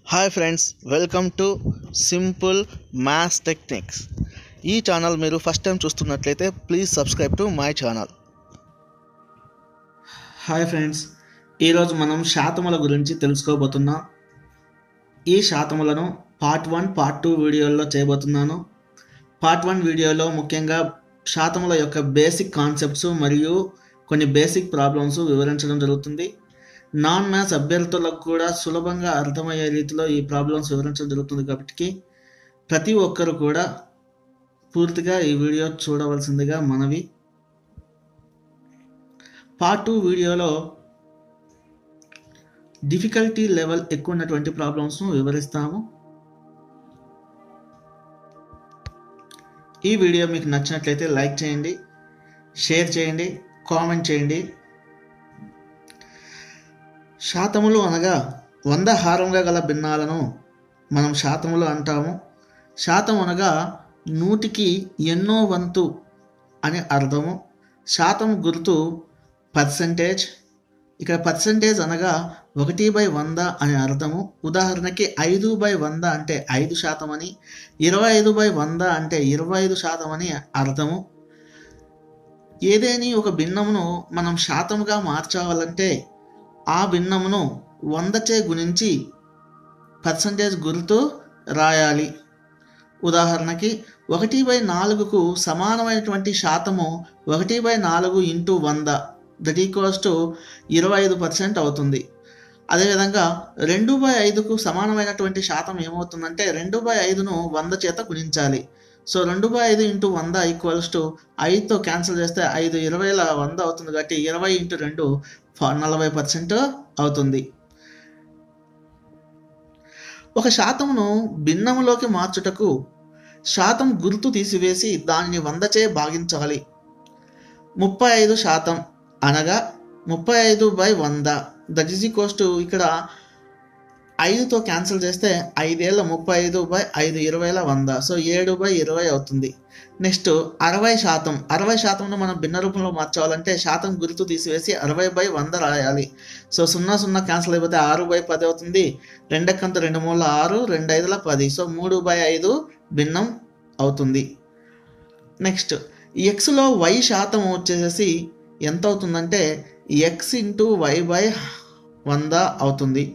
hi friends welcome to simple maths techniques ఈ channel మీరు first time చూస్తున్నట్లయితే please subscribe to my channel hi friends ఈరోజు మనం శాతముల గురించి తెలుసుకోబోతున్నాం ఈ శాతములను పార్ట్ వన్ పార్ట్ టూ వీడియోల్లో చేయబోతున్నాను పార్ట్ వన్ వీడియోలో ముఖ్యంగా శాతముల యొక్క బేసిక్ కాన్సెప్ట్స్ మరియు కొన్ని బేసిక్ ప్రాబ్లమ్స్ వివరించడం జరుగుతుంది నాన్ మ్యాథ్స్ అభ్యర్థులకు కూడా సులభంగా అర్థమయ్యే రీతిలో ఈ ప్రాబ్లమ్స్ వివరించడం జరుగుతుంది కాబట్టి ప్రతి ఒక్కరు కూడా పూర్తిగా ఈ వీడియో చూడవలసిందిగా మనవి పార్ట్ టూ వీడియోలో డిఫికల్టీ లెవెల్ ఎక్కువ ఉన్నటువంటి ప్రాబ్లమ్స్ను వివరిస్తాము ఈ వీడియో మీకు నచ్చినట్లయితే లైక్ చేయండి షేర్ చేయండి కామెంట్ చేయండి శాతములు అనగా వంద హారంగా గల భిన్నాలను మనం శాతములు అంటాము శాతం అనగా నూటికి ఎన్నో వంతు అని అర్థము శాతం గుర్తు పర్సంటేజ్ ఇక్కడ పర్సంటేజ్ అనగా ఒకటి బై వంద అని అర్థము ఉదాహరణకి ఐదు బై వంద అంటే ఐదు శాతం అని ఇరవై ఐదు బై వంద అంటే ఇరవై ఐదు శాతం అని అర్థము ఏదేని ఒక భిన్నమును మనం శాతముగా మార్చాలంటే ఆ భిన్నమును వందచే గుణించి పర్సంటేజ్ గుర్తు రాయాలి ఉదాహరణకి ఒకటి బై నాలుగుకు సమానమైనటువంటి శాతము ఒకటి బై నాలుగు ఇంటూ వంద దట్ ఈక్వల్స్ టు ఇరవై ఐదు పర్సెంట్ అవుతుంది అదేవిధంగా రెండు బై ఐదుకు సమానమైనటువంటి శాతం ఏమవుతుందంటే రెండు బై ఐదును వంద చేత గుణించాలి సో రెండు బై ఐదు ఇంటూ వంద ఈక్వల్స్ టు ఐదుతో క్యాన్సిల్ చేస్తే ఐదు ఇరవైల వంద అవుతుంది కాబట్టి ఇరవై ఇంటూ రెండు నలభై పర్సెంట్ అవుతుంది ఒక శాతమును భిన్నములోకి మార్చుటకు శాతం గుర్తు తీసివేసి దానిని వందచే భాగించాలి ముప్పై ఐదు శాతం అనగా ముప్పై ఐదు బై వంద దట్ ఈజ్ ఈక్వల్స్ టు ఇక్కడ ఐదుతో క్యాన్సిల్ చేస్తే ఐదేళ్ళ ముప్పై ఐదు బై ఐదు ఇరవైల వంద సో ఏడు బై ఇరవై అవుతుంది నెక్స్ట్ అరవై శాతం అరవై శాతంను మనం భిన్న రూపంలో మార్చాలంటే శాతం గుర్తు తీసివేసి అరవై బై వంద రాయాలి సో సున్నా సున్నా క్యాన్సిల్ అయిపోతే ఆరు బై పది అవుతుంది రెండెక్కంత రెండు మూల ఆరు రెండు ఐదుల పది సో మూడు బై ఐదు భిన్నం అవుతుంది నెక్స్ట్ ఎక్స్లో వై శాతం వచ్చేసేసి ఎంత అవుతుందంటే ఎక్స్ ఇంటూ వై బై వంద అవుతుంది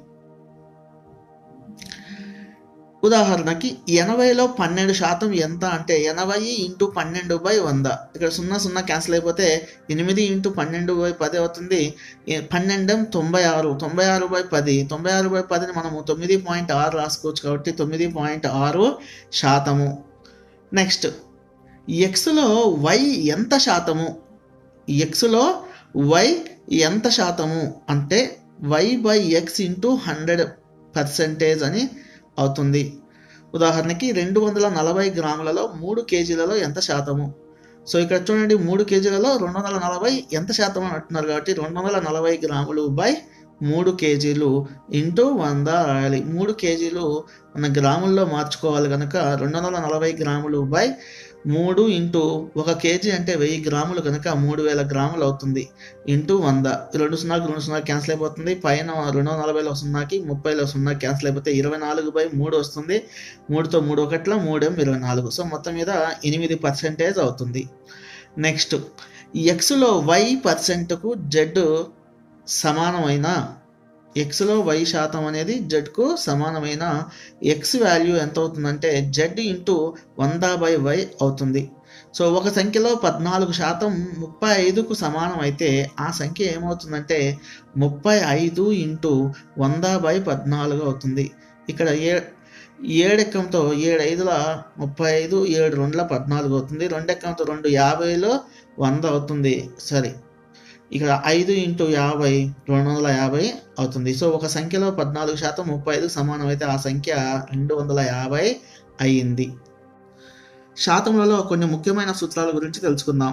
ఉదాహరణకి ఎనభైలో పన్నెండు శాతం ఎంత అంటే ఎనభై ఇంటూ పన్నెండు బై వంద ఇక్కడ సున్నా సున్నా క్యాన్సిల్ అయిపోతే ఎనిమిది ఇంటూ పన్నెండు బై పది అవుతుంది పన్నెండం తొంభై ఆరు తొంభై ఆరు బై పది తొంభై ఆరు బై పదిని మనము తొమ్మిది పాయింట్ ఆరు రాసుకోవచ్చు కాబట్టి తొమ్మిది పాయింట్ ఆరు శాతము నెక్స్ట్ ఎక్స్లో వై ఎంత శాతము ఎక్స్లో వై ఎంత శాతము అంటే Y by X into hundred percentage అని అవుతుంది ఉదాహరణకి రెండు వందల నలభై గ్రాములలో మూడు కేజీలలో ఎంత శాతము సో ఇక్కడ చూడండి మూడు కేజీలలో రెండు వందల నలభై ఎంత శాతం అని అంటున్నారు కాబట్టి రెండు వందల నలభై గ్రాములు బై మూడు కేజీలు ఇంటూ వంద రాయాలి మూడు కేజీలు మన గ్రాముల్లో మార్చుకోవాలి కనుక రెండు వందల నలభై గ్రాములు బై మూడు ఇంటూ ఒక కేజీ అంటే వెయ్యి గ్రాములు కనుక మూడు వేల గ్రాములు అవుతుంది ఇంటూ వంద రెండు సున్నాకి రెండు సున్నా క్యాన్సిల్ అయిపోతుంది పైన రెండు వందల నలభైలో సున్నాకి ముప్పైలో సున్నా క్యాన్సిల్ అయిపోతే ఇరవై నాలుగు బై మూడు వస్తుంది మూడుతో మూడు ఒకట్ల మూడేం ఇరవై నాలుగు సో మొత్తం మీద ఎనిమిది పర్సెంటేజ్ అవుతుంది నెక్స్ట్ ఎక్స్లో వై పర్సెంట్కు జెడ్ సమానమైన ఎక్స్లో వై శాతం అనేది జెడ్కు సమానమైన ఎక్స్ వాల్యూ ఎంత అవుతుందంటే జెడ్ ఇంటూ వంద బై వై అవుతుంది సో ఒక సంఖ్యలో పద్నాలుగు శాతం ముప్పై ఐదుకు సమానం అయితే ఆ సంఖ్య ఏమవుతుందంటే ముప్పై ఐదు ఇంటూ వంద బై పద్నాలుగు అవుతుంది ఇక్కడ ఏ ఏడెక్కంతో ఏడు ఐదుల ముప్పై ఐదు ఏడు రెండుల పద్నాలుగు అవుతుంది రెండెక్కంతో రెండు యాభైలో వంద అవుతుంది సరే ఇక్కడ ఐదు ఇంటూ యాభై రెండు వందల యాభై అవుతుంది సో ఒక సంఖ్యలో పద్నాలుగు శాతం ముప్పై ఐదు సమానం అయితే ఆ సంఖ్య రెండు వందల యాభై అయ్యింది శాతములలో కొన్ని ముఖ్యమైన సూత్రాల గురించి తెలుసుకుందాం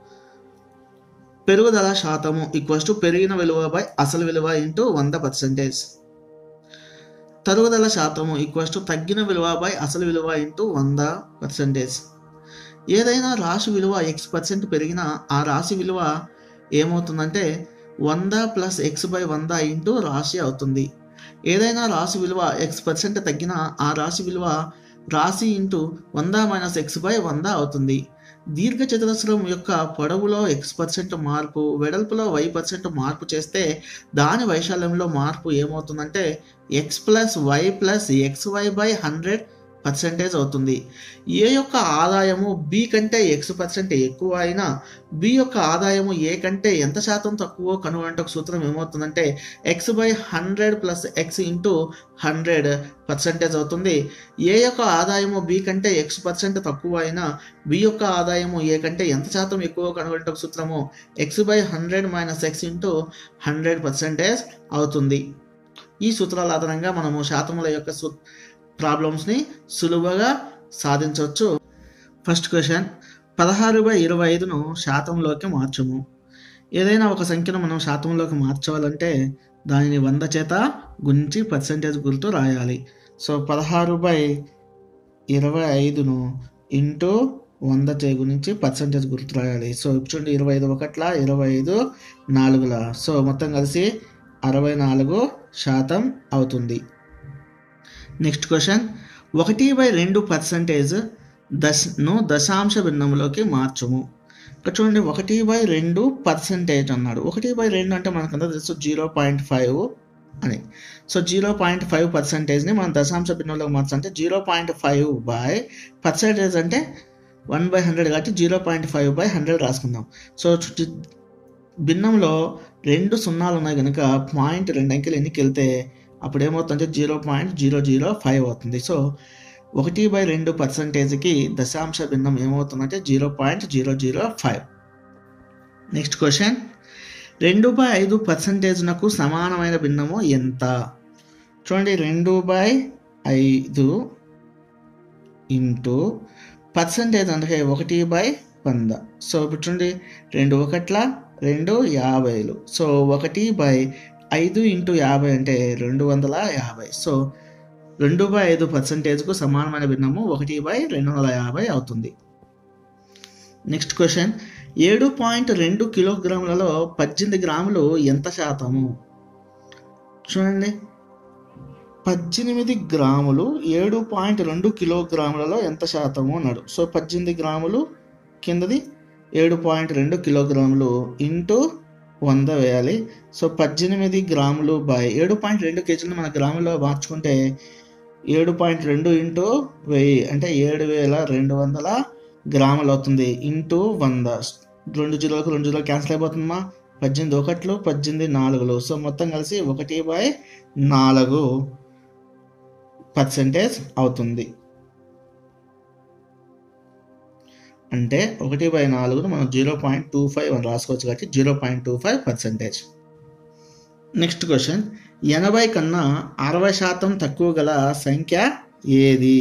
పెరుగుదల శాతము ఈక్వల్స్ టు పెరిగిన విలువ బై అసలు విలువ ఇంటూ వంద పర్సెంటేజ్ తరుగుదల శాతము ఈక్వల్స్ టు తగ్గిన విలువ బై అసలు విలువ ఇంటూ వంద పర్సెంటేజ్ ఏదైనా రాశి విలువ ఎక్స్ పర్సెంట్ పెరిగినా ఆ రాశి విలువ ఏమవుతుందంటే వంద ప్లస్ ఎక్స్ బై వంద ఇంటూ రాశి అవుతుంది ఏదైనా రాశి విలువ ఎక్స్ పర్సెంట్ తగ్గినా ఆ రాశి విలువ రాశి ఇంటూ వంద మైనస్ ఎక్స్ బై వంద అవుతుంది దీర్ఘ చతురస్రం యొక్క పొడవులో ఎక్స్ పర్సెంట్ మార్పు వెడల్పులో వై పర్సెంట్ మార్పు చేస్తే దాని వైశాల్యంలో మార్పు ఏమవుతుందంటే X plus why plus X why by hundred percentage అవుతుంది ఏ యొక్క ఆదాయము బి కంటే ఎక్స్ పర్సెంట్ ఎక్కువ అయినా బి యొక్క ఆదాయము ఏ కంటే ఎంత శాతం తక్కువ కనుగొనటకు సూత్రం ఏమవుతుందంటే X by hundred plus X into hundred percentage అవుతుంది ఏ యొక్క ఆదాయము బి కంటే ఎక్స్ పర్సెంట్ తక్కువ అయినా బి యొక్క ఆదాయము ఏ కంటే ఎంత శాతం ఎక్కువ కనుగొనటకు సూత్రము X by hundred minus X into hundred percentage అవుతుంది ఈ సూత్రాల ఆధారంగా మనము శాతముల యొక్క సూ ప్రాబ్లమ్స్ని సులువుగా సాధించవచ్చు ఫస్ట్ క్వశ్చన్ పదహారు బై ఇరవై ఐదును శాతంలోకి మార్చము ఏదైనా ఒక సంఖ్యను మనం శాతంలోకి మార్చాలంటే దానిని వంద చేత గురించి పర్సెంటేజ్ గుర్తు రాయాలి సో పదహారు బై ఇరవై ఐదును ఇంటూ వంద చే గురించి పర్సెంటేజ్ గుర్తు రాయాలి సో ఇప్పుడు చూడండి ఇరవై ఐదు ఒకట్ల ఇరవై ఐదు నాలుగుల సో మొత్తం కలిసి అరవై నాలుగు శాతం అవుతుంది నెక్స్ట్ క్వశ్చన్ ఒకటి బై రెండు పర్సంటేజ్ దశను దశాంశ భిన్నంలోకి మార్చము ఇక్కడ చూడండి ఒకటి బై రెండు పర్సంటేజ్ అన్నాడు ఒకటి బై రెండు అంటే మనకంతా తెలుసు జీరో పాయింట్ ఫైవ్ అని సో జీరో పాయింట్ ఫైవ్ పర్సంటేజ్ని మనం దశాంశ భిన్నంలోకి మార్చాలంటే zero point five by percentage అంటే వన్ బై హండ్రెడ్ కాబట్టి zero point five by hundred రాసుకుందాం సో చు- భిన్నంలో రెండు సున్నాలు ఉన్నాయి కనుక పాయింట్ రెండు అంకెలు ఎన్నికి వెళ్తే అప్పుడు ఏమవుతుందంటే zero point zero zero five అవుతుంది సో ఒకటి బై రెండు పర్సంటేజ్కి దశాంశ భిన్నం ఏమవుతుందంటే zero point zero zero five next question రెండు బై ఐదు పర్సంటేజ్నకు సమానమైన భిన్నము ఎంత చూడండి రెండు బై ఐదు ఇంటూ పర్సంటేజ్ అంటే ఒకటి బై వంద సో ఇప్పుడు చూడండి రెండు ఒకట్ల రెండు యాభైలు సో ఒకటి బై ఐదు ఇంటూ యాభై అంటే రెండు వందల యాభై సో రెండు బై ఐదు పర్సంటేజ్కు సమానమైన భిన్నము ఒకటి బై రెండు వందల యాభై అవుతుంది నెక్స్ట్ క్వశ్చన్ ఏడు పాయింట్ రెండు కిలోగ్రాములలో పద్దెనిమిది గ్రాములు ఎంత శాతము చూడండి పద్దెనిమిది గ్రాములు ఏడు పాయింట్ రెండు కిలోగ్రాములలో ఎంత శాతము అన్నాడు సో పద్దెనిమిది గ్రాములు కిందది ఏడు పాయింట్ రెండు కిలోగ్రాములు ఇంటూ వంద వేయాలి సో పద్దెనిమిది గ్రాములు బై ఏడు పాయింట్ రెండు కేజీలు మన గ్రాములో మార్చుకుంటే ఏడు పాయింట్ రెండు ఇంటూ వెయ్యి అంటే ఏడు వేల రెండు వందల గ్రాములు అవుతుంది ఇంటూ వంద రెండు జీరోలకు రెండు జీరోలు క్యాన్సిల్ అయిపోతుందమ్మా పద్దెనిమిది ఒకట్లు పద్దెనిమిది నాలుగులు సో మొత్తం కలిసి ఒకటి బై నాలుగు పర్సెంటేజ్ అవుతుంది అంటే ఒకటి బై నాలుగును మనం జీరో పాయింట్ టూ ఫైవ్ అని రాసుకోవచ్చు కాబట్టి zero point two five percentage next question ఎనభై కన్నా అరవై శాతం తక్కువ గల సంఖ్య ఏది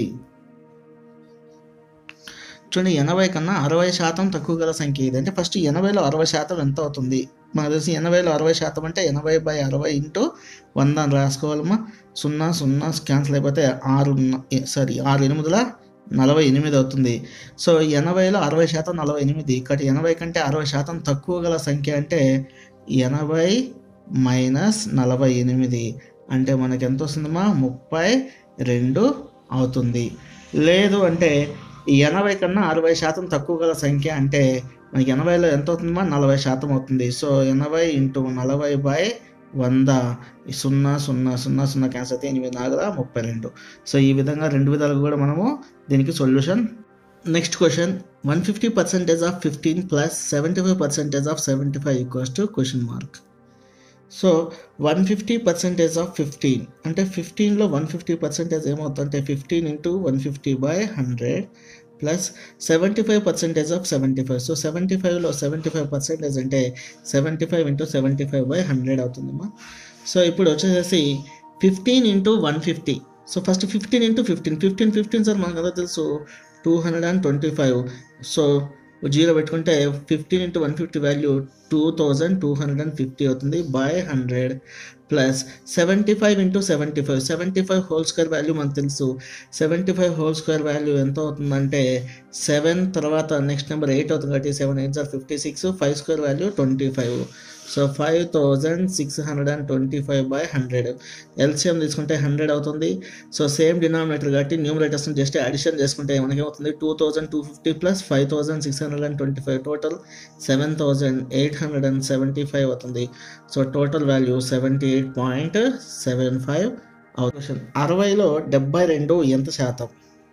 చూడండి ఎనభై కన్నా అరవై శాతం తక్కువ గల సంఖ్య ఏది అంటే ఫస్ట్ ఎనభైలో అరవై శాతం ఎంత అవుతుంది మనకు తెలిసి ఎనభైలో అరవై శాతం అంటే ఎనభై బై అరవై ఇంటూ వంద అని రాసుకోవాలమ్మా సున్నా సున్నా క్యాన్సిల్ అయిపోతే ఆరు సారీ ఆరు ఎనిమిదిల నలభై ఎనిమిది అవుతుంది సో ఎనభైలో అరవై శాతం నలభై ఎనిమిది ఇక్కడ ఎనభై కంటే అరవై శాతం తక్కువ గల సంఖ్య అంటే ఎనభై మైనస్ నలభై ఎనిమిది అంటే మనకి ఎంత వస్తుందమ్మా ముప్పై రెండు అవుతుంది లేదు అంటే ఎనభై కన్నా అరవై శాతం తక్కువ గల సంఖ్య అంటే మనకి ఎనభైలో ఎంత అవుతుందమ్మా నలభై శాతం అవుతుంది సో ఎనభై ఇంటూ నలభై బై వంద ఈ సున్నా సున్నా సున్నా సున్నా క్యాన్సర్ అయితే ఎనిమిది నాలుగు ముప్పై రెండు సో ఈ విధంగా రెండు విధాలుగా కూడా మనము దీనికి solution next question one fifty percentage of fifteen plus seventy five percentage of seventy five equals to question mark so one fifty percentage of fifteen అంటే ఫిఫ్టీన్లో వన్ ఫిఫ్టీ పర్సెంటేజ్ ఏమవుతుందంటే fifteen into one fifty by hundred plus seventy five percentage of seventy five so seventy ఫైవ్లో seventy five percentage అంటే seventy five into seventy five by hundred అవుతుందమ్మా so ఇప్పుడు వచ్చేసేసి fifteen into one fifty so first fifteen into fifteen fifteen fifteen sir మనకు కదా తెలుసు two hundred and twenty five so zero పెట్టుకుంటే fifteen into one fifty value two thousand two hundred and fifty అవుతుంది by hundred plus seventy five into seventy five seventy five whole square value మనకు తెలుసు seventy five whole square value ఎంత అవుతుందంటే seven తర్వాత next number eight అవుతుంది కాబట్టి seven eight జార్ fifty six five square value twenty five so five thousand six hundred and twenty five by hundred L C M తీసుకుంటే hundred అవుతుంది సో సేమ్ డినామినేటర్ కాబట్టి న్యూమరేటర్స్ని జస్ట్ అడిషన్ చేసుకుంటే మనకి ఏమవుతుంది two thousand two fifty plus five thousand six hundred and twenty five total seven thousand eight hundred and seventy five అవుతుంది so total value seventy eight point seven five అవుతుంది అరవైలో డెబ్బై రెండు ఎంత శాతం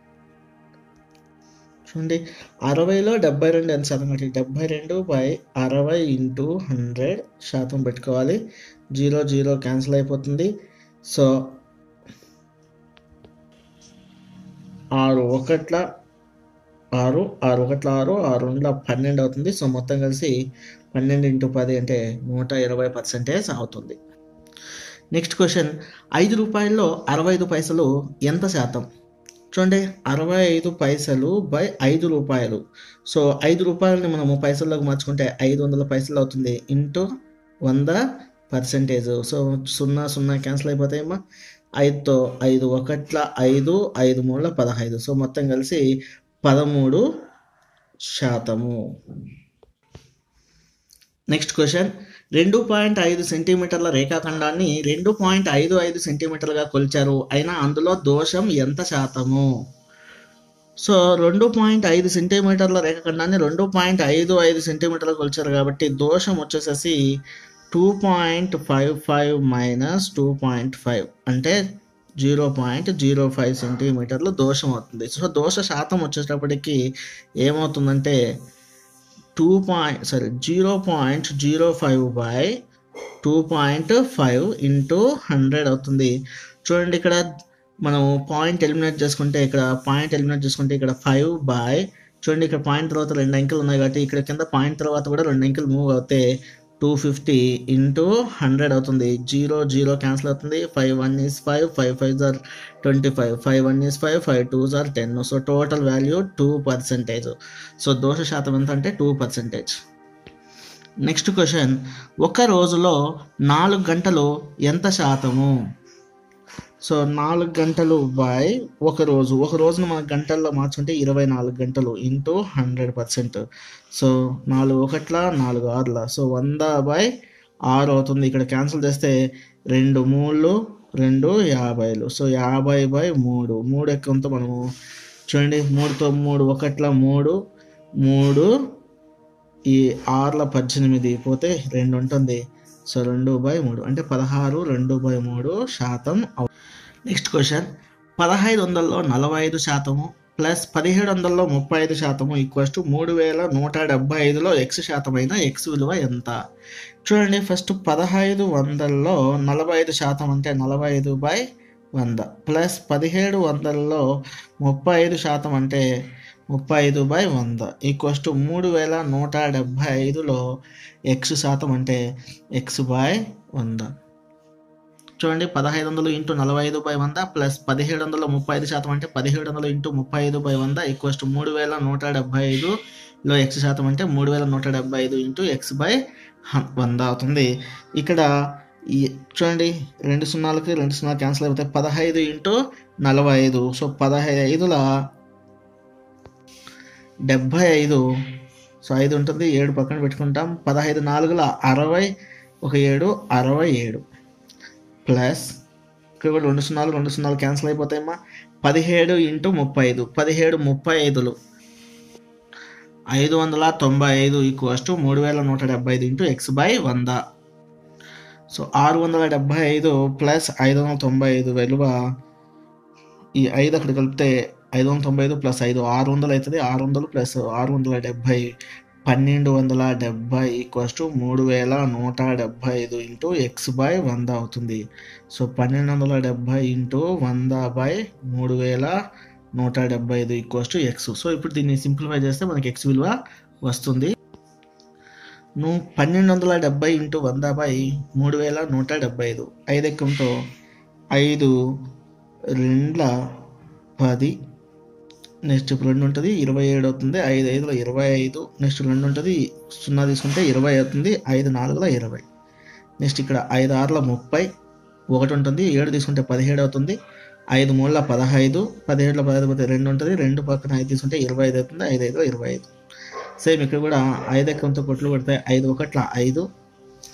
చూడండి అరవైలో డెబ్బై రెండు ఎంత శాతం కాబట్టి డెబ్బై రెండు బై అరవై ఇంటూ హండ్రెడ్ శాతం పెట్టుకోవాలి జీరో జీరో క్యాన్సిల్ అయిపోతుంది సో ఆరు ఒకట్ల ఆరు ఆరు ఒకట్ల ఆరు ఆరు రెండుల పన్నెండు అవుతుంది సో మొత్తం కలిసి పన్నెండు ఇంటూ పది అంటే నూట ఇరవై పర్సెంటేజ్ అవుతుంది నెక్స్ట్ క్వశ్చన్ ఐదు రూపాయల్లో అరవై ఐదు పైసలు ఎంత శాతం చూడండి అరవై ఐదు పైసలు బై ఐదు రూపాయలు సో ఐదు రూపాయలని మనము పైసల్లోకి మార్చుకుంటే ఐదు వందల పైసలు అవుతుంది ఇంటూ వంద పర్సెంటేజ్ సో సున్నా సున్నా క్యాన్సిల్ అయిపోతాయమ్మా ఐదుతో ఐదు ఒకట్ల ఐదు ఐదు మూడుల పదహైదు సో మొత్తం కలిసి పదమూడు శాతము నెక్స్ట్ క్వశ్చన్ రెండు పాయింట్ ఐదు సెంటీమీటర్ల రేఖాఖండాన్ని రెండు పాయింట్ ఐదు ఐదు సెంటీమీటర్లుగా కొలిచారు అయినా అందులో దోషం ఎంత శాతము సో రెండు పాయింట్ ఐదు సెంటీమీటర్ల రేఖాఖండాన్ని రెండు పాయింట్ ఐదు ఐదు సెంటీమీటర్లు కొలిచారు కాబట్టి దోషం వచ్చేసేసి two point five five minus two point five అంటే జీరో పాయింట్ జీరో ఫైవ్ సెంటీమీటర్లు దోషం అవుతుంది సో దోష శాతం వచ్చేటప్పటికి ఏమవుతుందంటే two point sorry zero point zero five by two point five into hundred అవుతుంది చూడండి ఇక్కడ మనం పాయింట్ ఎలిమినేట్ చేసుకుంటే ఇక్కడ పాయింట్ ఎలిమినేట్ చేసుకుంటే ఇక్కడ ఫైవ్ బై చూడండి ఇక్కడ పాయింట్ తర్వాత రెండు అంకెలు ఉన్నాయి కాబట్టి ఇక్కడ కింద పాయింట్ తర్వాత కూడా రెండు అంకెలు మూవ్ అవుతే టూ ఫిఫ్టీ ఇంటూ హండ్రెడ్ అవుతుంది జీరో జీరో క్యాన్సిల్ అవుతుంది five one is five five five జార్ twenty five five one is five five two జార్ ten so total value two percentage so దోష శాతం ఎంత అంటే టూ పర్సెంటేజ్ నెక్స్ట్ క్వశ్చన్ ఒక రోజులో నాలుగు గంటలు ఎంత శాతము సో నాలుగు గంటలు బై ఒక రోజు ఒక రోజును మన గంటల్లో మార్చుకుంటే ఇరవై నాలుగు గంటలు ఇంటూ హండ్రెడ్ పర్సెంట్ సో నాలుగు ఒకట్ల నాలుగు ఆరుల సో వంద బై ఆరు అవుతుంది ఇక్కడ క్యాన్సిల్ చేస్తే రెండు మూడు రెండు యాభైలు సో యాభై బై మూడు మూడు ఎక్కంతో మనము చూడండి మూడుతో మూడు ఒకట్ల మూడు మూడు ఈ ఆరుల పద్దెనిమిది పోతే రెండు ఉంటుంది సో రెండు బై మూడు అంటే పదహారు రెండు బై మూడు శాతం అవు నెక్స్ట్ క్వశ్చన్ పదహైదు వందల్లో నలభై ఐదు శాతము ప్లస్ పదిహేడు వందల్లో ముప్పై ఐదు శాతము ఈక్వల్స్ టు మూడు వేల నూట డెబ్బై ఐదులో ఎక్స్ శాతమైన ఎక్స్ విలువ ఎంత చూడండి ఫస్ట్ పదహైదు వందల్లో నలభై ఐదు శాతం అంటే నలభై ఐదు బై వంద ప్లస్ పదిహేడు వందల్లో ముప్పై ఐదు శాతం అంటే ముప్పై ఐదు బై వంద ఈక్వల్స్ టు మూడు వేల నూట డెబ్భై ఐదులో ఎక్స్ శాతం అంటే ఎక్స్ బై వంద చూడండి పదహైదు వందలు ఇంటూ నలభై ఐదు బై వంద ప్లస్ పదిహేడు వందల ముప్పై ఐదు శాతం అంటే పదిహేడు వందలు ఇంటూ ముప్పై ఐదు బై వంద ఈక్వల్స్ టు మూడు వేల నూట డెబ్బై ఐదులో ఎక్స్ శాతం అంటే మూడు వేల నూట డెబ్బై ఐదు ఇంటూ ఎక్స్ బై వంద అవుతుంది ఇక్కడ ఈ చూడండి రెండు సున్నాలకి రెండు సున్నాలు క్యాన్సిల్ అయిపోతాయి పదహైదు ఇంటూ నలభై ఐదు సో పదహైదు ఐదుల డెబ్భై ఐదు సో ఐదు ఉంటుంది ఏడు పక్కన పెట్టుకుంటాం పదహైదు నాలుగుల అరవై ఒక ఏడు అరవై ఏడు ప్లస్ ఇక్కడ కూడా రెండు సున్నాలు రెండు సున్నాలు క్యాన్సిల్ అయిపోతాయమ్మా పదిహేడు ఇంటూ ముప్పై ఐదు పదిహేడు ముప్పై ఐదులు ఐదు వందల తొంభై ఐదు ఈక్వల్స్ టు మూడు వేల నూట డెబ్బై ఐదు ఇంటూ ఎక్స్ బై వంద సో ఆరు వందల డెబ్బై ఐదు ప్లస్ ఐదు వందల తొంభై ఐదు విలువ ఈ ఐదు అక్కడ కలిపితే ఐదు వందల తొంభై ఐదు ప్లస్ ఐదు ఆరు వందలు అవుతుంది ఆరు వందలు ప్లస్ ఆరు వందల డెబ్బై పన్నెండు వందల డెబ్బై ఈక్వల్స్ టు మూడు వేల నూట డెబ్బై ఐదు ఇంటూ ఎక్స్ బై వంద అవుతుంది సో పన్నెండు వందల డెబ్బై ఇంటూ వంద బై మూడు వేల నూట డెబ్బై ఐదు ఈక్వల్స్ టు ఎక్స్ సో ఇప్పుడు దీన్ని సింప్లిఫై చేస్తే మనకి ఎక్స్ విలువ వస్తుంది నువ్వు పన్నెండు వందల డెబ్బై ఇంటూ వంద బై మూడు వేల నూట డెబ్బై ఐదు ఐదు ఎక్కంతో ఐదు రెండ్ల పది నెక్స్ట్ ఇప్పుడు రెండు ఉంటుంది ఇరవై ఏడు అవుతుంది ఐదు ఐదులో ఇరవై ఐదు నెక్స్ట్ రెండు ఉంటుంది సున్నా తీసుకుంటే ఇరవై అవుతుంది ఐదు నాలుగులో ఇరవై నెక్స్ట్ ఇక్కడ ఐదు ఆరుల ముప్పై ఒకటి ఉంటుంది ఏడు తీసుకుంటే పదిహేడు అవుతుంది ఐదు మూడుల పదహైదు పదిహేడులో పదహైదు పోతే రెండు ఉంటుంది రెండు పక్కన ఐదు తీసుకుంటే ఇరవై ఐదు అవుతుంది ఐదు ఐదులో ఇరవై ఐదు సేమ్ ఇక్కడ కూడా ఐదు ఎక్కంతో కొట్లు కొడితే ఐదు ఒకట్ల ఐదు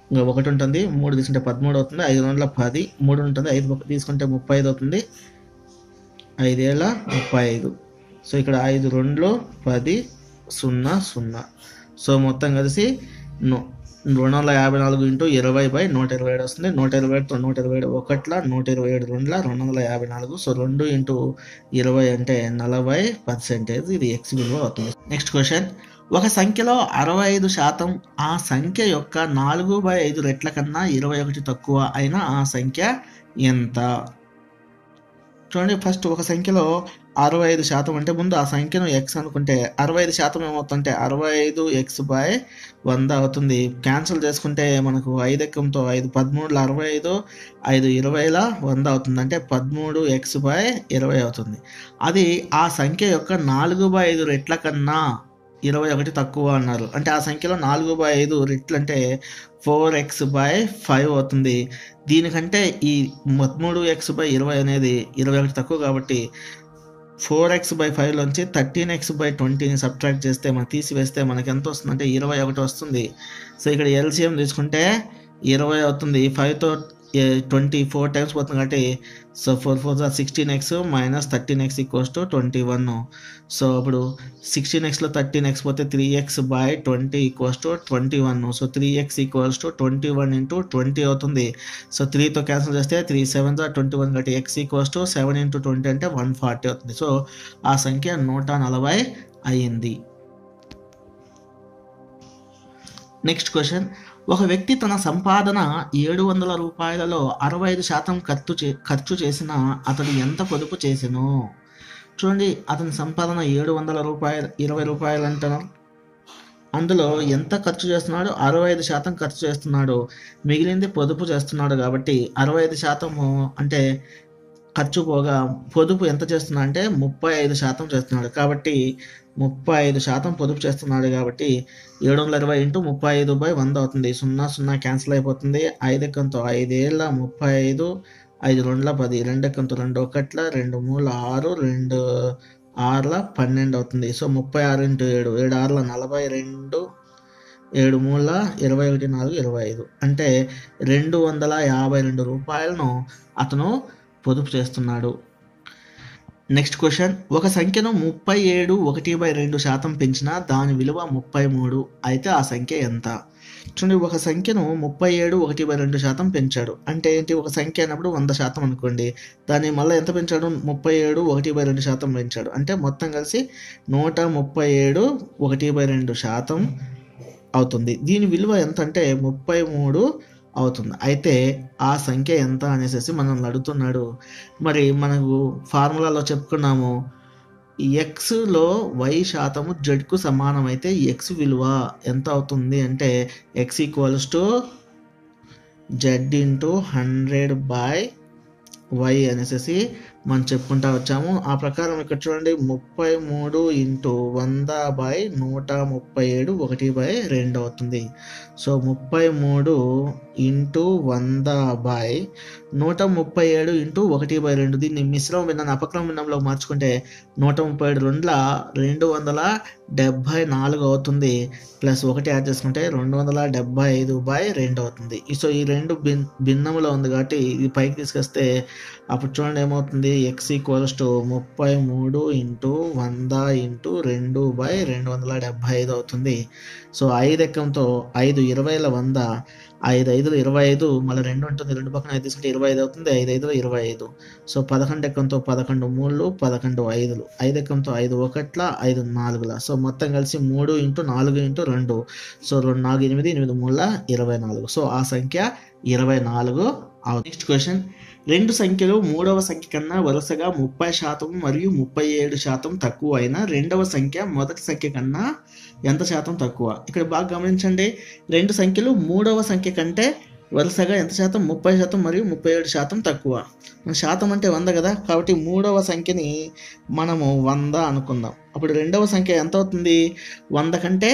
ఇంకా ఒకటి ఉంటుంది మూడు తీసుకుంటే పదమూడు అవుతుంది ఐదు వందల పది మూడు ఉంటుంది ఐదు పక్క తీసుకుంటే ముప్పై ఐదు అవుతుంది ఐదేళ్ళ ముప్పై ఐదు సో ఇక్కడ ఐదు రెండులో పది సున్నా సున్నా సో మొత్తం కలిసి ను- రెండు వందల యాభై నాలుగు ఇంటూ ఇరవై బై నూట ఇరవై ఏడు వస్తుంది నూట ఇరవై ఏడుతో నూట ఇరవై ఏడు ఒకట్ల నూట ఇరవై ఏడు రెండుల రెండు వందల యాభై నాలుగు సో రెండు ఇంటూ ఇరవై అంటే నలభై పర్సెంటేజ్ ఇది ఎక్స్ విలువ అవుతుంది నెక్స్ట్ క్వశ్చన్ ఒక సంఖ్యలో అరవై ఐదు శాతం ఆ సంఖ్య యొక్క నాలుగు బై ఐదు రెట్ల కన్నా ఇరవై ఒకటి తక్కువ అయిన ఆ సంఖ్య ఎంత చూడండి ఫస్ట్ ఒక సంఖ్యలో అరవై ఐదు శాతం అంటే ముందు ఆ సంఖ్యను ఎక్స్ అనుకుంటే అరవై ఐదు శాతం ఏమవుతుందంటే అరవై ఐదు ఎక్స్ బై వంద అవుతుంది క్యాన్సిల్ చేసుకుంటే మనకు ఐదు ఎక్కంతో ఐదు పదమూడులో అరవై ఐదు ఐదు ఇరవైల వంద అవుతుంది అంటే పదమూడు ఎక్స్ బై ఇరవై అవుతుంది అది ఆ సంఖ్య యొక్క నాలుగు బై ఐదు రెట్ల కన్నా ఇరవై ఒకటి తక్కువ అన్నారు అంటే ఆ సంఖ్యలో నాలుగు బై ఐదు రెట్లు అంటే ఫోర్ ఎక్స్ బై ఫైవ్ అవుతుంది దీనికంటే ఈ పదమూడు ఎక్స్ బై ఇరవై అనేది ఇరవై ఒకటి తక్కువ కాబట్టి ఫోర్ ఎక్స్ బై ఫైవ్లోంచి థర్టీన్ ఎక్స్ బై ట్వంటీని సబ్ట్రాక్ట్ చేస్తే మనం తీసివేస్తే మనకి ఎంత వస్తుంది అంటే ఇరవై ఒకటి వస్తుంది సో ఇక్కడ ఎల్సిఎం తీసుకుంటే ఇరవై అవుతుంది ఫైవ్తో ట్వంటీ ఫోర్ టైమ్స్ పోతుంది కాబట్టి so four four sixteen x minus thirteen x equals to twenty one so అప్పుడు సిక్స్టీన్ ఎక్స్లో థర్టీన్ ఎక్స్ పోతే three x by twenty equals to twenty one so three x equals to twenty one into twenty అవుతుంది so త్రీతో cancel చేస్తే three seven twenty one కాబట్టి x equals to seven into twenty అంటే one forty అవుతుంది so ఆ సంఖ్య నూట నలభై అయ్యింది నెక్స్ట్ క్వశ్చన్ ఒక వ్యక్తి తన సంపాదన ఏడు వందల రూపాయలలో అరవై ఐదు శాతం ఖర్చు చే ఖర్చు చేసిన అతడు ఎంత పొదుపు చేసెను చూడండి అతని సంపాదన ఏడు వందల రూపాయలు ఇరవై రూపాయలు అంటాను అందులో ఎంత ఖర్చు చేస్తున్నాడు అరవై ఐదు శాతం ఖర్చు చేస్తున్నాడు మిగిలింది పొదుపు చేస్తున్నాడు కాబట్టి అరవై ఐదు శాతము అంటే ఖర్చు పోగా పొదుపు ఎంత చేస్తున్నా అంటే ముప్పై ఐదు శాతం చేస్తున్నాడు కాబట్టి ముప్పై ఐదు శాతం పొదుపు చేస్తున్నాడు కాబట్టి ఏడు వందల ఇరవై ఇంటూ ముప్పై ఐదు బై వంద అవుతుంది సున్నా సున్నా క్యాన్సిల్ అయిపోతుంది ఐదు ఎక్కంతో ఐదేళ్ళ ముప్పై ఐదు ఐదు రెండుల పది రెండు ఎక్కంతో రెండు ఒకట్ల రెండు మూల ఆరు రెండు ఆరుల పన్నెండు అవుతుంది సో ముప్పై ఆరు ఇంటూ ఏడు ఏడు ఆరుల నలభై రెండు ఏడు మూల ఇరవై ఒకటి నాలుగు ఇరవై ఐదు అంటే రెండు వందల యాభై రెండు రూపాయలను అతను పొదుపు చేస్తున్నాడు నెక్స్ట్ క్వశ్చన్ ఒక సంఖ్యను ముప్పై ఏడు ఒకటి బై రెండు శాతం పెంచినా దాని విలువ ముప్పై మూడు అయితే ఆ సంఖ్య ఎంత చూడండి ఒక సంఖ్యను ముప్పై ఏడు ఒకటి బై రెండు శాతం పెంచాడు అంటే ఏంటి ఒక సంఖ్య అయినప్పుడు వంద శాతం అనుకోండి దాన్ని మళ్ళీ ఎంత పెంచాడు ముప్పై ఏడు ఒకటి బై రెండు శాతం పెంచాడు అంటే మొత్తం కలిసి నూట ముప్పై ఏడు ఒకటి బై రెండు శాతం అవుతుంది దీని విలువ ఎంత అంటే ముప్పై మూడు అవుతుంది అయితే ఆ సంఖ్య ఎంత అనేసి మనం అడుగుతున్నాడు మరి మనకు ఫార్ములాలో చెప్పుకున్నాము ఎక్స్లో వై శాతము జెడ్కు సమానమైతే ఎక్స్ విలువ ఎంత అవుతుంది అంటే x equals to z into hundred by y అనేసి మనం చెప్పుకుంటా వచ్చాము ఆ ప్రకారం ఇక్కడ చూడండి ముప్పై మూడు ఇంటూ వంద బై నూట ముప్పై ఏడు ఒకటి బై రెండు అవుతుంది సో ముప్పై మూడు ఇంటూ వంద బై నూట ముప్పై ఏడు ఇంటూ ఒకటి బై రెండు దీన్ని మిశ్రమ భిన్నాన్ని అపక్రమ భిన్నంలో మార్చుకుంటే నూట ముప్పై ఏడు రెండుల రెండు వందల డెబ్భై నాలుగు అవుతుంది ప్లస్ ఒకటి యాడ్ చేసుకుంటే రెండు వందల డెబ్భై ఐదు బై రెండు అవుతుంది సో ఈ రెండు భిన్ భిన్నములో ఉంది కాబట్టి ఇది పైకి తీసుకొస్తే అప్పుడు చూడండి ఏమవుతుంది ఎక్స్ ఈక్వల్స్ టు ముప్పై మూడు ఇంటూ వంద ఇంటూ రెండు బై రెండు వందల డెబ్భై ఐదు అవుతుంది సో ఐదు ఎక్కంతో ఐదు ఇరవైల వంద ఐదు ఐదులు ఇరవై ఐదు మళ్ళీ రెండు ఉంటుంది రెండు పక్కన ఐదు తీసుకుంటే ఇరవై ఐదు అవుతుంది ఐదు ఐదులు ఇరవై ఐదు సో పదకొండు ఎక్కంతో పదకొండు మూడులు పదకొండు ఐదులు ఐదు ఎక్కంతో ఐదు ఒకట్ల ఐదు నాలుగుల సో మొత్తం కలిసి మూడు ఇంటూ నాలుగు ఇంటూ రెండు సో రెండు నాలుగు ఎనిమిది ఎనిమిది మూడుల ఇరవై నాలుగు సో ఆ సంఖ్య ఇరవై నాలుగు నెక్స్ట్ క్వశ్చన్ రెండు సంఖ్యలు మూడవ సంఖ్య కన్నా వరుసగా ముప్పై శాతం మరియు ముప్పై ఏడు శాతం తక్కువ అయినా రెండవ సంఖ్య మొదటి సంఖ్య కన్నా ఎంత శాతం తక్కువ ఇక్కడ బాగా గమనించండి రెండు సంఖ్యలు మూడవ సంఖ్య కంటే వరుసగా ఎంత శాతం ముప్పై శాతం మరియు ముప్పై ఏడు శాతం తక్కువ శాతం అంటే వంద కదా కాబట్టి మూడవ సంఖ్యని మనము వంద అనుకుందాం అప్పుడు రెండవ సంఖ్య ఎంత అవుతుంది వంద కంటే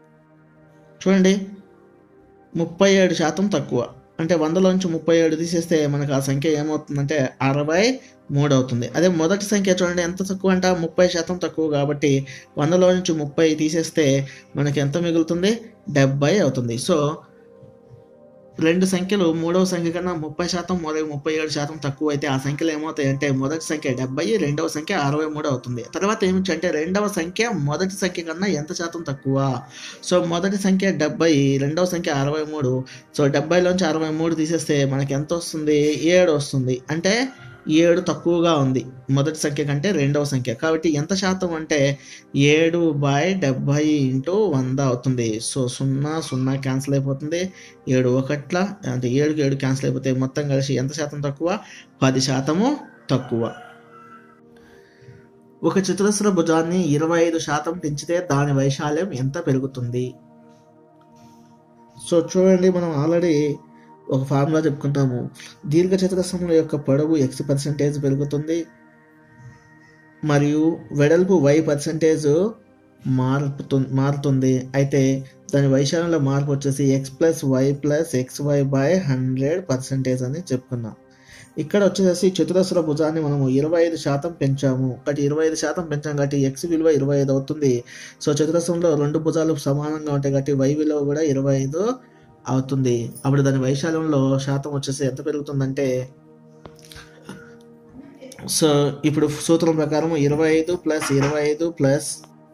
చూడండి ముప్పై ఏడు శాతం తక్కువ అంటే వందలోంచి ముప్పై ఏడు తీసేస్తే మనకు ఆ సంఖ్య ఏమవుతుందంటే అరవై మూడు అవుతుంది అదే మొదటి సంఖ్య చూడండి ఎంత తక్కువ అంట ముప్పై శాతం తక్కువ కాబట్టి వందలో నుంచి ముప్పై తీసేస్తే మనకి ఎంత మిగులుతుంది డెబ్బై అవుతుంది సో రెండు సంఖ్యలు మూడవ సంఖ్య కన్నా ముప్పై శాతం మరియు ముప్పై ఏడు శాతం తక్కువ అయితే ఆ సంఖ్యలు ఏమవుతాయి అంటే మొదటి సంఖ్య డెబ్బై రెండవ సంఖ్య అరవై మూడు అవుతుంది తర్వాత ఏమిటి అంటే రెండవ సంఖ్య మొదటి సంఖ్య కన్నా ఎంత శాతం తక్కువ సో మొదటి సంఖ్య డెబ్బై రెండవ సంఖ్య అరవై మూడు సో డెబ్బైలోంచి అరవై మూడు తీసేస్తే మనకి ఎంత వస్తుంది ఏడు వస్తుంది అంటే ఏడు తక్కువగా ఉంది మొదటి సంఖ్య కంటే రెండవ సంఖ్య కాబట్టి ఎంత శాతం అంటే ఏడు బై డెబ్బై ఇంటూ వంద అవుతుంది సో సున్నా సున్నా క్యాన్సిల్ అయిపోతుంది ఏడు ఒకట్ల అంటే ఏడుకి ఏడు క్యాన్సిల్ అయిపోతే మొత్తం కలిసి ఎంత శాతం తక్కువ పది శాతము తక్కువ ఒక చతురస్ర భుజాన్ని ఇరవై ఐదు శాతం పెంచితే దాని వైశాల్యం ఎంత పెరుగుతుంది సో చూడండి మనం ఆల్రెడీ ఒక ఫార్ములా చెప్పుకుంటాము దీర్ఘ చతురస్రముల యొక్క పొడవు ఎక్స్ పర్సెంటేజ్ పెరుగుతుంది మరియు వెడల్పు వై పర్సెంటేజ్ మారుతు మారుతుంది అయితే దాని వైశాల్యంలో మార్పు వచ్చేసి x plus why plus X why by hundred percentage అని చెప్పుకున్నాం ఇక్కడ వచ్చేసి చతురస్ర భుజాన్ని మనము ఇరవై ఐదు శాతం పెంచాము ఒకటి ఇరవై ఐదు శాతం పెంచాం కాబట్టి ఎక్స్ విలువ ఇరవై ఐదు అవుతుంది సో చతురస్రంలో రెండు భుజాలు సమానంగా ఉంటాయి కాబట్టి వై విలువ కూడా ఇరవై ఐదు అవుతుంది అప్పుడు దాని వైశాల్యంలో శాతం వచ్చేసి ఎంత పెరుగుతుందంటే సో ఇప్పుడు సూత్రం ప్రకారం ఇరవై ఐదు ప్లస్ ఇరవై ఐదు ప్లస్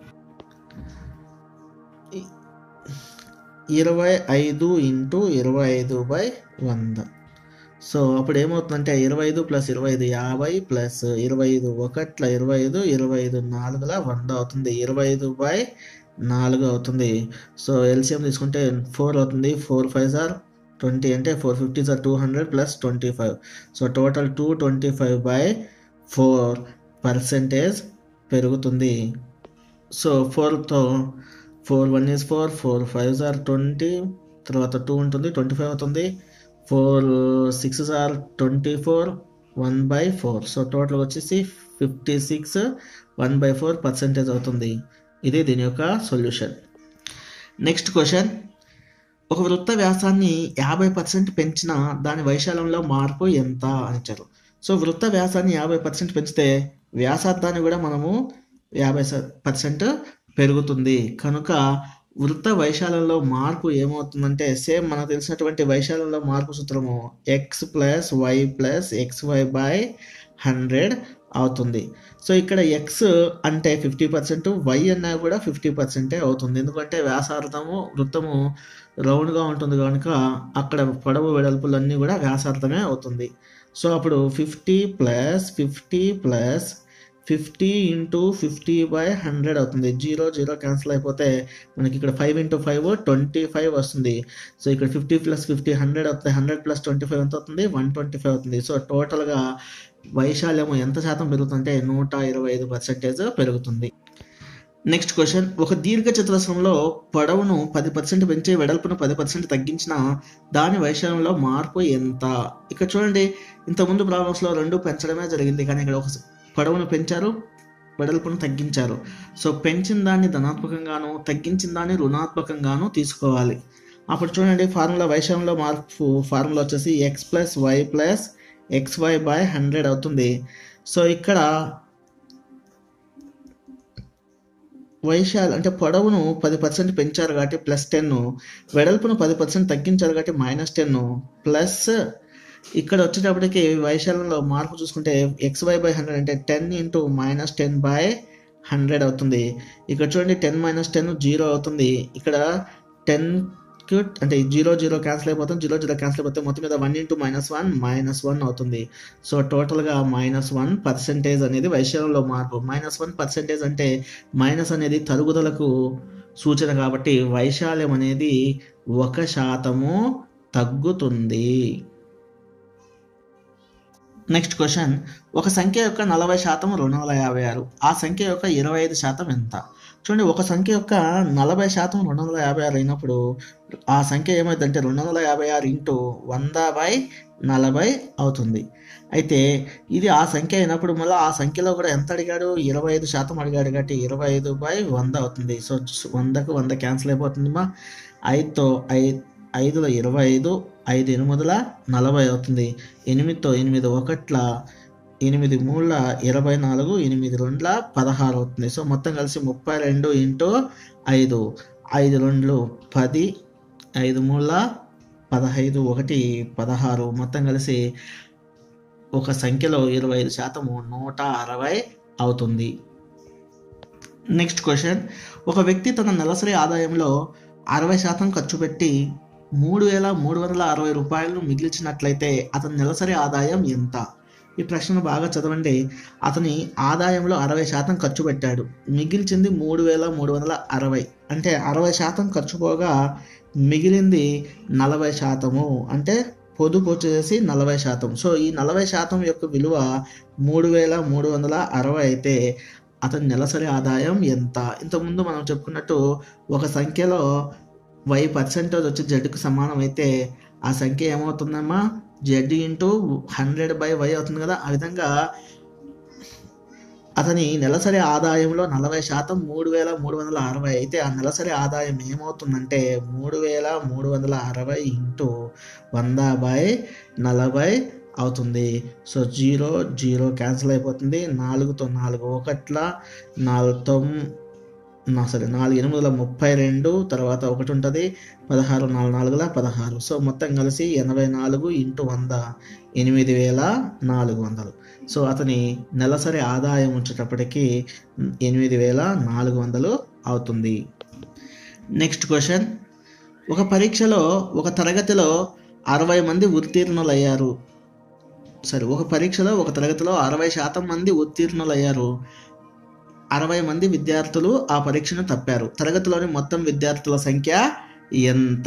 ఇరవై ఐదు ఇంటూ ఇరవై ఐదు బై వంద సో అప్పుడు ఏమవుతుందంటే ఇరవై ఐదు ప్లస్ ఇరవై ఐదు యాభై ప్లస్ ఇరవై ఐదు ఒకట్ల ఇరవై ఐదు ఇరవై ఐదు నాలుగుల వంద అవుతుంది ఇరవై ఐదు బై నాలుగు అవుతుంది సో ఎల్సిఎం తీసుకుంటే ఫోర్ అవుతుంది ఫోర్ ఫైవ్ సార్ ట్వంటీ అంటే four fifties are two hundred plus twenty five so total two twenty five by four percentage పెరుగుతుంది సో ఫోర్తో four one is four four fives are twenty తర్వాత two ఉంటుంది twenty five అవుతుంది four sixes are twenty four one by four so total వచ్చేసి fifty six one by four percentage అవుతుంది ఇది దీని యొక్క సొల్యూషన్ నెక్స్ట్ క్వశ్చన్ ఒక వృత్త వ్యాసాన్ని యాభై పర్సెంట్ పెంచిన దాని వైశాల్యంలో మార్పు ఎంత అని ఇచ్చారు సో వృత్త వ్యాసాన్ని యాభై పర్సెంట్ పెంచితే వ్యాసార్థాన్ని కూడా మనము యాభై పర్సెంట్ పెరుగుతుంది కనుక వృత్త వైశాల్యంలో మార్పు ఏమవుతుందంటే సేమ్ మనకు తెలిసినటువంటి వైశాల్యంలో మార్పు సూత్రము x plus why plus X why by hundred అవుతుంది సో ఇక్కడ ఎక్స్ అంటే ఫిఫ్టీ పర్సెంట్ వై అన్నా కూడా ఫిఫ్టీ పర్సెంటే అవుతుంది ఎందుకంటే వ్యాసార్థము వృత్తము రౌండ్గా ఉంటుంది కనుక అక్కడ పొడవు వెడల్పులన్నీ కూడా వ్యాసార్థమే అవుతుంది సో అప్పుడు fifty plus fifty plus fifty into fifty by hundred అవుతుంది జీరో జీరో క్యాన్సిల్ అయిపోతే మనకి ఇక్కడ five into five twenty five వస్తుంది సో ఇక్కడ ఫిఫ్టీ ప్లస్ ఫిఫ్టీ హండ్రెడ్ అవుతుంది హండ్రెడ్ ప్లస్ ట్వంటీ ఫైవ్ ఎంత అవుతుంది వన్ ట్వంటీ ఫైవ్ అవుతుంది సో టోటల్గా వైశాల్యము ఎంత శాతం పెరుగుతుందంటే నూట ఇరవై ఐదు పర్సెంటేజ్ పెరుగుతుంది నెక్స్ట్ క్వశ్చన్ ఒక దీర్ఘ చతురస్రంలో పొడవును పది పర్సెంట్ పెంచి వెడల్పును పది పర్సెంట్ తగ్గించిన దాని వైశాల్యంలో మార్పు ఎంత ఇక్కడ చూడండి ఇంతకుముందు ప్రాబ్లమ్స్లో రెండు పెంచడమే జరిగింది కానీ ఇక్కడ ఒక పొడవును పెంచారు వెడల్పును తగ్గించారు సో పెంచిన దాన్ని ధనాత్మకంగాను తగ్గించిన దాన్ని రుణాత్మకంగాను తీసుకోవాలి అప్పుడు చూడండి ఫార్ములా వైశాల్యంలో మార్పు ఫార్ములా వచ్చేసి x plus why plus X why by hundred అవుతుంది సో ఇక్కడ వైశాల్ అంటే పొడవును పది పర్సెంట్ పెంచారు కాబట్టి ప్లస్ టెన్ వెడల్పును పది పర్సెంట్ తగ్గించారు కాబట్టి మైనస్ టెన్ ప్లస్ ఇక్కడ వచ్చేటప్పటికి వైశాల్యంలో మార్పు చూసుకుంటే ఎక్స్ వై బై హండ్రెడ్ అంటే ten into minus ten by hundred అవుతుంది ఇక్కడ చూడండి టెన్ మైనస్ టెన్ జీరో అవుతుంది ఇక్కడ టెన్ అంటే జీరో జీరో క్యాన్సిల్ అయిపోతుంది జీరో జీరో క్యాన్సిల్ అయిపోతే మొత్తం మీద one into minus one minus one అవుతుంది సో టోటల్గా మైనస్ వన్ పర్సెంటేజ్ అనేది వైశాల్యంలో మార్పు మైనస్ వన్ పర్సెంటేజ్ అంటే మైనస్ అనేది తరుగుదలకు సూచన కాబట్టి వైశాల్యం అనేది ఒక శాతము తగ్గుతుంది నెక్స్ట్ క్వశ్చన్ ఒక సంఖ్య యొక్క నలభై శాతం రెండు వందల యాభై ఆరు ఆ సంఖ్య యొక్క ఇరవై ఐదు శాతం ఎంత చూడండి ఒక సంఖ్య యొక్క నలభై శాతం రెండు వందల యాభై ఆరు అయినప్పుడు ఆ సంఖ్య ఏమైందంటే రెండు వందల యాభై ఆరు ఇంటూ వంద బై నలభై అవుతుంది అయితే ఇది ఆ సంఖ్య అయినప్పుడు మళ్ళీ ఆ సంఖ్యలో కూడా ఎంత అడిగాడు ఇరవై ఐదు శాతం అడిగాడు కాబట్టి ఇరవై ఐదు బై వంద అవుతుంది సో వందకు వంద క్యాన్సిల్ అయిపోతుంది మా ఐదుతో ఐదు ఐదులో ఇరవై ఐదు ఐదు ఎనిమిదిల నలభై అవుతుంది ఎనిమిదితో ఎనిమిది ఒకట్ల ఎనిమిది మూడుల ఇరవై నాలుగు ఎనిమిది రెండుల పదహారు అవుతుంది సో మొత్తం కలిసి ముప్పై రెండు ఇంటూ ఐదు ఐదు రెండు పది ఐదు మూడుల పదహైదు ఒకటి పదహారు మొత్తం కలిసి ఒక సంఖ్యలో ఇరవై ఐదు శాతము నూట అరవై అవుతుంది నెక్స్ట్ క్వశ్చన్ ఒక వ్యక్తి తన నెలసరి ఆదాయంలో అరవై శాతం ఖర్చు పెట్టి మూడు వేల మూడు వందల అరవై రూపాయలను మిగిల్చినట్లయితే అతని నెలసరి ఆదాయం ఎంత ఈ ప్రశ్నను బాగా చదవండి అతని ఆదాయంలో అరవై శాతం ఖర్చు పెట్టాడు మిగిల్చింది మూడు వేల మూడు వందల అరవై అంటే అరవై శాతం ఖర్చు పోగా మిగిలింది నలభై శాతము అంటే పొదుపు వచ్చేసి నలభై శాతం సో ఈ నలభై శాతం యొక్క విలువ మూడు వేల మూడు వందల అరవై అయితే అతని నెలసరి ఆదాయం ఎంత ఇంతకుముందు మనం చెప్పుకున్నట్టు ఒక సంఖ్యలో వై పర్సెంటేజ్ వచ్చి జడ్కు సమానం అయితే ఆ సంఖ్య ఏమవుతుందమ్మా z into hundred by why అవుతుంది కదా ఆ విధంగా అతని నెలసరి ఆదాయంలో నలభై శాతం మూడు వేల మూడు వందల అరవై అయితే ఆ నెలసరి ఆదాయం ఏమవుతుందంటే మూడు వేల మూడు వందల అరవై ఇంటూ వంద బై నలభై అవుతుంది సో జీరో జీరో క్యాన్సిల్ అయిపోతుంది నాలుగుతో నాలుగు ఒకట్ల నాలుగు తొమ్ నా సరే నాలుగు ఎనిమిదిల ముప్పై రెండు తర్వాత ఒకటి ఉంటుంది పదహారు నాలుగు నాలుగుల పదహారు సో మొత్తం కలిసి ఎనభై నాలుగు ఇంటూ వంద ఎనిమిది వేల నాలుగు వందలు సో అతని నెలసరి ఆదాయం వచ్చేటప్పటికి ఎనిమిది వేల నాలుగు వందలు అవుతుంది నెక్స్ట్ క్వశ్చన్ ఒక పరీక్షలో ఒక తరగతిలో అరవై మంది ఉత్తీర్ణులయ్యారు సరే ఒక పరీక్షలో ఒక తరగతిలో అరవై శాతం మంది ఉత్తీర్ణులయ్యారు అరవై మంది విద్యార్థులు ఆ పరీక్షను తప్పారు తరగతిలోని మొత్తం విద్యార్థుల సంఖ్య ఎంత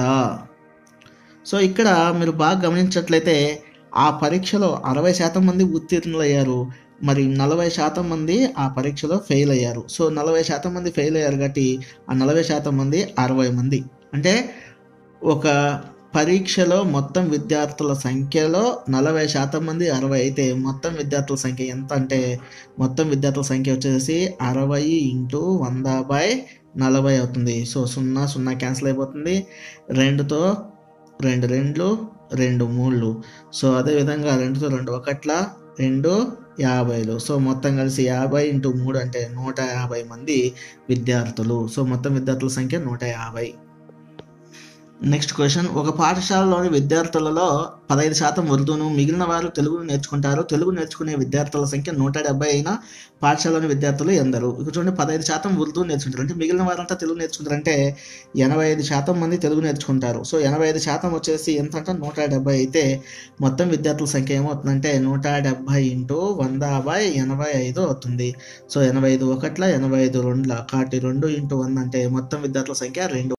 సో ఇక్కడ మీరు బాగా గమనించట్లయితే ఆ పరీక్షలో అరవై శాతం మంది ఉత్తీర్ణులయ్యారు మరి నలభై శాతం మంది ఆ పరీక్షలో ఫెయిల్ అయ్యారు సో నలభై శాతం మంది ఫెయిల్ అయ్యారు కాబట్టి ఆ నలభై శాతం మంది అరవై మంది అంటే ఒక పరీక్షలో మొత్తం విద్యార్థుల సంఖ్యలో నలభై శాతం మంది అరవై అయితే మొత్తం విద్యార్థుల సంఖ్య ఎంత అంటే మొత్తం విద్యార్థుల సంఖ్య వచ్చేసి అరవై ఇంటూ వంద బై నలభై అవుతుంది సో సున్నా సున్నా క్యాన్సిల్ అయిపోతుంది రెండుతో రెండు రెండ్లు రెండు మూళ్ళు సో అదేవిధంగా రెండుతో రెండు ఒకట్ల రెండు యాభైలు సో మొత్తం కలిసి యాభై ఇంటూ మూడు అంటే నూట యాభై మంది విద్యార్థులు సో మొత్తం విద్యార్థుల సంఖ్య నూట యాభై నెక్స్ట్ క్వశ్చన్ ఒక పాఠశాలలోని విద్యార్థులలో పదహైదు శాతం ఉర్దూను మిగిలిన వారు తెలుగును నేర్చుకుంటారు తెలుగు నేర్చుకునే విద్యార్థుల సంఖ్య నూట డెబ్బై అయిన పాఠశాలలోని విద్యార్థులు ఎందరు ఇక్కడ చూడండి పదహైదు శాతం ఉర్దూ నేర్చుకుంటారు అంటే మిగిలిన వారంతా తెలుగు నేర్చుకుంటారు అంటే ఎనభై ఐదు శాతం మంది తెలుగు నేర్చుకుంటారు సో ఎనభై ఐదు శాతం వచ్చేసి ఎంత అంటే నూట డెబ్బై అయితే మొత్తం విద్యార్థుల సంఖ్య ఏమవుతుందంటే నూట డెబ్బై ఇంటూ వంద బై ఎనభై ఐదు అవుతుంది సో ఎనభై ఐదు ఒకట్ల ఎనభై ఐదు రెండుల కాటి రెండు ఇంటూ వంద అంటే మొత్తం విద్యార్థుల సంఖ్య రెండు